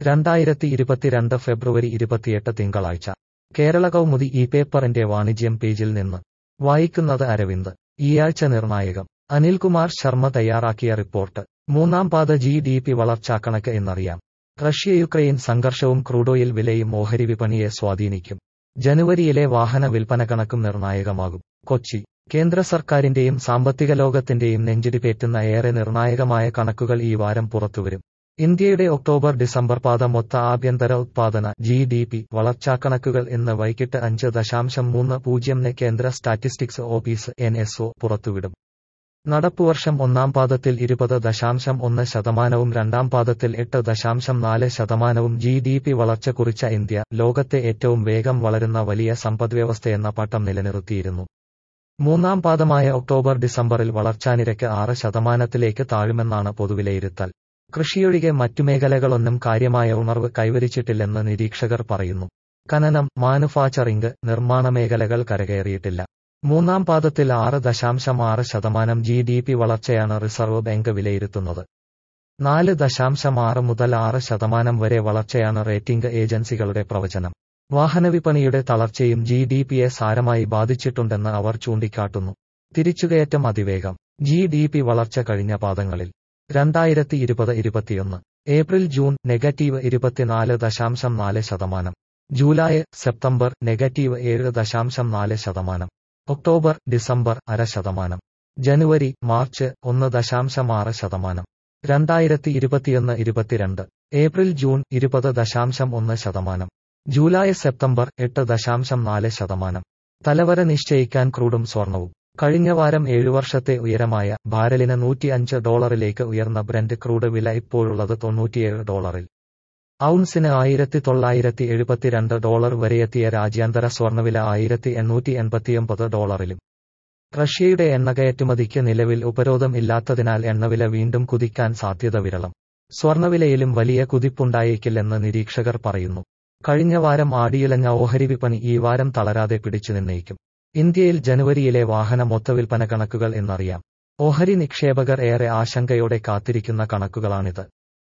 രണ്ടായിരത്തി ഇരുപത്തിരണ്ട് ഫെബ്രുവരി ഇരുപത്തിയെട്ട് തിങ്കളാഴ്ച കേരള കൗമുദി ഈ പേപ്പറിന്റെ വാണിജ്യം പേജിൽ നിന്ന് വായിക്കുന്നത് അരവിന്ദ് ഈയാഴ്ച നിർണായകം അനിൽകുമാർ ശർമ്മ തയ്യാറാക്കിയ റിപ്പോർട്ട് മൂന്നാം പാത ജി ഡി പി വളർച്ചാക്കണക്ക് എന്നറിയാം റഷ്യ യുക്രൈൻ സംഘർഷവും ക്രൂഡോയിൽ വിലയും ഓഹരി വിപണിയെ സ്വാധീനിക്കും ജനുവരിയിലെ വാഹന വിൽപ്പന കണക്കും നിർണായകമാകും കൊച്ചി കേന്ദ്ര സർക്കാരിന്റെയും സാമ്പത്തിക ലോകത്തിന്റെയും നെഞ്ചിടിപ്പേറ്റുന്ന ഏറെ നിർണായകമായ കണക്കുകൾ ഈ വാരം പുറത്തുവരും ഇന്ത്യയുടെ ഒക്ടോബർ ഡിസംബർ പാത മൊത്ത ആഭ്യന്തര ഉത്പാദന ജി ഡി പി വളർച്ചാക്കണക്കുകൾ ഇന്ന് വൈകിട്ട് അഞ്ച് ദശാംശം മൂന്ന് പൂജ്യംന് കേന്ദ്ര statistics office N S O പുറത്തുവിടും നടപ്പുവർഷം ഒന്നാം പാദത്തിൽ ഇരുപത് ദശാംശം ഒന്ന് ശതമാനവും രണ്ടാം പാദത്തിൽ എട്ട് ദശാംശം നാല് ശതമാനവും ജി ഡി പി വളർച്ച കുറിച്ച ഇന്ത്യ ലോകത്തെ ഏറ്റവും വേഗം വളരുന്ന വലിയ സമ്പദ്വ്യവസ്ഥയെന്ന പട്ടം നിലനിർത്തിയിരുന്നു മൂന്നാം പാദമായ ഒക്ടോബർ ഡിസംബറിൽ വളർച്ചാനിരക്ക് ആറ് ശതമാനത്തിലേക്ക് താഴുമെന്നാണ് പൊതുവിലയിരുത്തൽ കൃഷിയൊഴികെ മറ്റു മേഖലകളൊന്നും കാര്യമായ ഉണർവ് കൈവരിച്ചിട്ടില്ലെന്ന് നിരീക്ഷകർ പറയുന്നു ഖനനം മാനുഫാക്ചറിംഗ് നിർമ്മാണ മേഖലകൾ കരകയറിയിട്ടില്ല മൂന്നാം പാദത്തിൽ ആറ് ദശാംശം ആറ് ശതമാനം ജി ഡി പി വളർച്ചയാണ് റിസർവ് ബാങ്ക് വിലയിരുത്തുന്നത് നാല് ദശാംശം ആറ് മുതൽ ആറ് ശതമാനം വരെ വളർച്ചയാണ് റേറ്റിംഗ് ഏജൻസികളുടെ പ്രവചനം വാഹനവിപണിയുടെ തളർച്ചയും ജി ഡി പിയെ സാരമായി ബാധിച്ചിട്ടുണ്ടെന്ന് അവർ ചൂണ്ടിക്കാട്ടുന്നു തിരിച്ചുകയറ്റം അതിവേഗം ജി ഡി പി വളർച്ച കഴിഞ്ഞ പാദങ്ങളിൽ രണ്ടായിരത്തി ഇരുപത് ഇരുപത്തിയൊന്ന് ഏപ്രിൽ ജൂൺ നെഗറ്റീവ് ഇരുപത്തിനാല് ദശാംശം നാല് ശതമാനം ജൂലൈ സെപ്റ്റംബർ നെഗറ്റീവ് ഏഴ് ദശാംശം നാല് ശതമാനം ഒക്ടോബർ ഡിസംബർ അര ശതമാനം ജനുവരി മാർച്ച് ഒന്ന് ദശാംശം ആറ് ശതമാനം രണ്ടായിരത്തി ഇരുപത്തിയൊന്ന് ഇരുപത്തിരണ്ട് ഏപ്രിൽ ജൂൺ ഇരുപത് ദശാംശം ഒന്ന് ശതമാനം ജൂലൈ സെപ്റ്റംബർ എട്ട് ദശാംശം നാല് ശതമാനം തലവര നിശ്ചയിക്കാൻ ക്രൂഡും സ്വർണവും കഴിഞ്ഞ വാരം ഏഴു വർഷത്തെ ഉയരമായ ബാരലിന് നൂറ്റിയഞ്ച് ഡോളറിലേക്ക് ഉയർന്ന ബ്രന്റ് ക്രൂഡ് വില ഇപ്പോഴുള്ളത് തൊണ്ണൂറ്റിയേഴ് ഡോളറിൽ ഔൺസിന് ആയിരത്തി തൊള്ളായിരത്തി എഴുപത്തിരണ്ട് ഡോളർ വരെയെത്തിയ രാജ്യാന്തര സ്വർണ്ണവില ആയിരത്തി എണ്ണൂറ്റി എൺപത്തിയൊമ്പത് ഡോളറിലും റഷ്യയുടെ എണ്ണകയറ്റുമതിക്ക് നിലവിൽ ഉപരോധം ഇല്ലാത്തതിനാൽ എണ്ണവില വീണ്ടും കുതിക്കാൻ സാധ്യത വിരളം സ്വർണ്ണവിലയിലും വലിയ കുതിപ്പുണ്ടായേക്കില്ലെന്ന് നിരീക്ഷകർ പറയുന്നു കഴിഞ്ഞ വാരം ആടിയുലഞ്ഞ ഓഹരി വിപണി ഈ വാരം തളരാതെ പിടിച്ചു നിന്നേക്കും ഇന്ത്യയിൽ ജനുവരിയിലെ വാഹന മൊത്തവിൽപ്പന കണക്കുകൾ എന്നറിയാം ഓഹരി നിക്ഷേപകർ ഏറെ ആശങ്കയോടെ കാത്തിരിക്കുന്ന കണക്കുകളാണിത്